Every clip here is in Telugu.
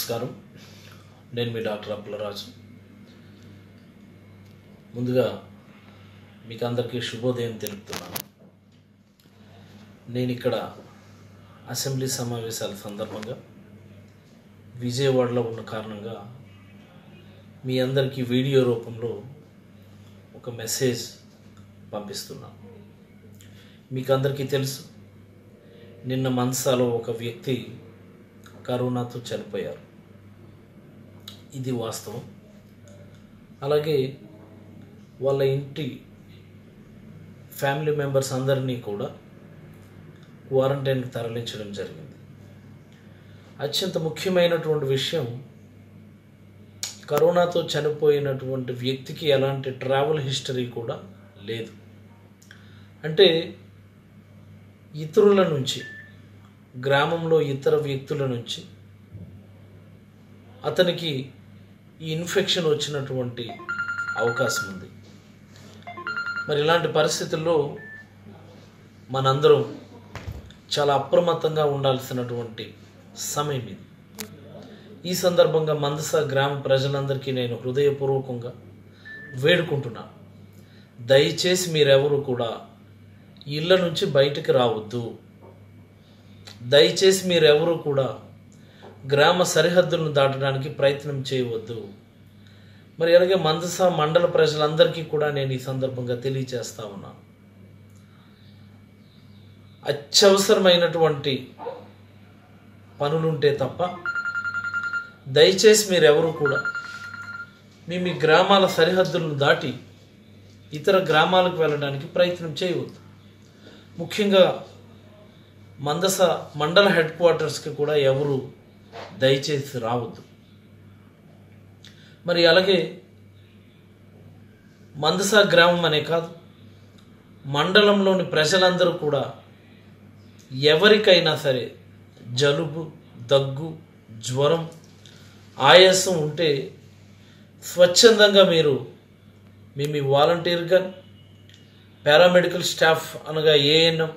నమస్కారం నేను మీ డాక్టర్ అప్పులరాజు ముందుగా మీకు అందరికీ శుభోదయం తెలుపుతున్నాను నేను ఇక్కడ అసెంబ్లీ సమావేశాల సందర్భంగా విజయవాడలో ఉన్న కారణంగా మీ అందరికీ వీడియో రూపంలో ఒక మెసేజ్ పంపిస్తున్నాను మీకు అందరికీ తెలుసు నిన్న మనసాలో ఒక వ్యక్తి కరోనాతో చనిపోయారు ఇది వాస్తవం అలాగే వాళ్ళ ఇంటి ఫ్యామిలీ మెంబర్స్ అందరినీ కూడా క్వారంటైన్కి తరలించడం జరిగింది అత్యంత ముఖ్యమైనటువంటి విషయం కరోనాతో చనిపోయినటువంటి వ్యక్తికి ఎలాంటి ట్రావెల్ హిస్టరీ కూడా లేదు అంటే ఇతరుల నుంచి గ్రామంలో ఇతర వ్యక్తుల నుంచి అతనికి ఈ ఇన్ఫెక్షన్ వచ్చినటువంటి అవకాశం ఉంది మరి ఇలాంటి పరిస్థితుల్లో మనందరం చాలా అప్రమత్తంగా ఉండాల్సినటువంటి సమయం ఇది ఈ సందర్భంగా మందస గ్రామ ప్రజలందరికీ నేను హృదయపూర్వకంగా వేడుకుంటున్నాను దయచేసి మీరెవరు కూడా ఇళ్ళ నుంచి బయటికి రావద్దు దయచేసి మీరెవరూ కూడా గ్రామ సరిహద్దులను దాటడానికి ప్రయత్నం చేయవద్దు మరి అలాగే మందస మండల ప్రజలందరికీ కూడా నేను ఈ సందర్భంగా తెలియచేస్తా ఉన్నాను అత్యవసరమైనటువంటి పనులుంటే తప్ప దయచేసి మీరెవరు కూడా మీ మీ గ్రామాల సరిహద్దులను దాటి ఇతర గ్రామాలకు వెళ్ళడానికి ప్రయత్నం చేయవద్దు ముఖ్యంగా మందస మండల హెడ్ క్వార్టర్స్కి కూడా ఎవరు దయచేసి రావద్దు మరి అలాగే మందస గ్రామం అనే కాదు మండలంలోని ప్రజలందరూ కూడా ఎవరికైనా సరే జలుబు దగ్గు జ్వరం ఆయాసం ఉంటే స్వచ్ఛందంగా మీరు మీ మీ వాలంటీర్గా పారామెడికల్ స్టాఫ్ అనగా ఏఎన్ఎం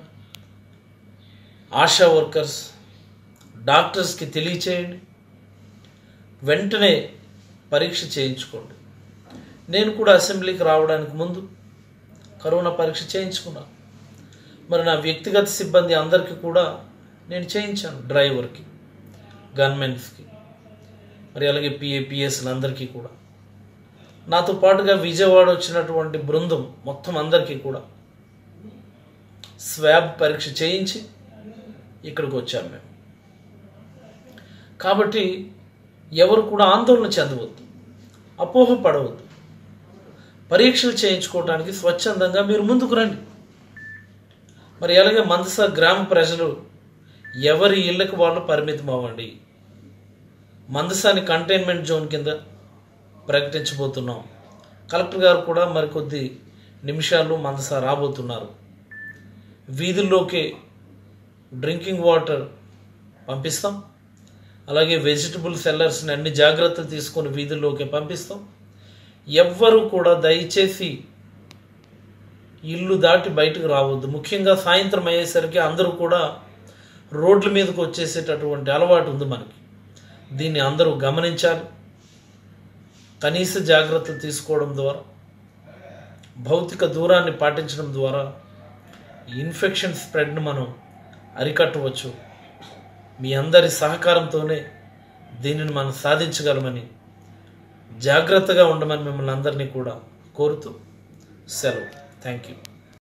ఆశా వర్కర్స్ డాక్టర్స్కి తెలియచేయండి వెంటనే పరీక్ష చేయించుకోండి నేను కూడా అసెంబ్లీకి రావడానికి ముందు కరోనా పరీక్ష చేయించుకున్నాను మరి నా వ్యక్తిగత సిబ్బంది అందరికీ కూడా నేను చేయించాను డ్రైవర్కి గన్మెన్స్కి మరి అలాగే పిఏపిఎస్లు అందరికీ కూడా నాతో పాటుగా విజయవాడ వచ్చినటువంటి బృందం మొత్తం అందరికీ కూడా స్వాబ్ పరీక్ష చేయించి ఇక్కడికి వచ్చాం మేము కాబట్టి ఎవరు కూడా ఆందోళన చెందవద్దు అపోహ పడవద్దు పరీక్షలు చేయించుకోవడానికి స్వచ్ఛందంగా మీరు ముందుకు రండి మరి అలాగే మందస గ్రామ ప్రజలు ఎవరి ఇళ్ళకి వాళ్ళు పరిమితం అవ్వండి మందసాని కంటైన్మెంట్ జోన్ కింద ప్రకటించబోతున్నాం కలెక్టర్ గారు కూడా మరికొద్ది నిమిషాలు మందస రాబోతున్నారు వీధుల్లోకి డ్రింకింగ్ వాటర్ పంపిస్తాం అలాగే వెజిటబుల్ సెల్లర్స్ని అన్ని జాగ్రత్తలు తీసుకొని వీధుల్లోకి పంపిస్తాం ఎవ్వరూ కూడా దయచేసి ఇల్లు దాటి బయటకు రావద్దు ముఖ్యంగా సాయంత్రం అయ్యేసరికి అందరూ కూడా రోడ్ల మీదకి వచ్చేసేటటువంటి అలవాటు ఉంది మనకి దీన్ని అందరూ గమనించాలి కనీస జాగ్రత్తలు తీసుకోవడం ద్వారా భౌతిక దూరాన్ని పాటించడం ద్వారా ఇన్ఫెక్షన్ స్ప్రెడ్ను మనం అరికట్టవచ్చు మీ అందరి సహకారంతోనే దీనిని మనం సాధించగలమని జాగ్రత్తగా ఉండమని మిమ్మల్ని అందరినీ కూడా కోరుతూ సెలవు థ్యాంక్ యూ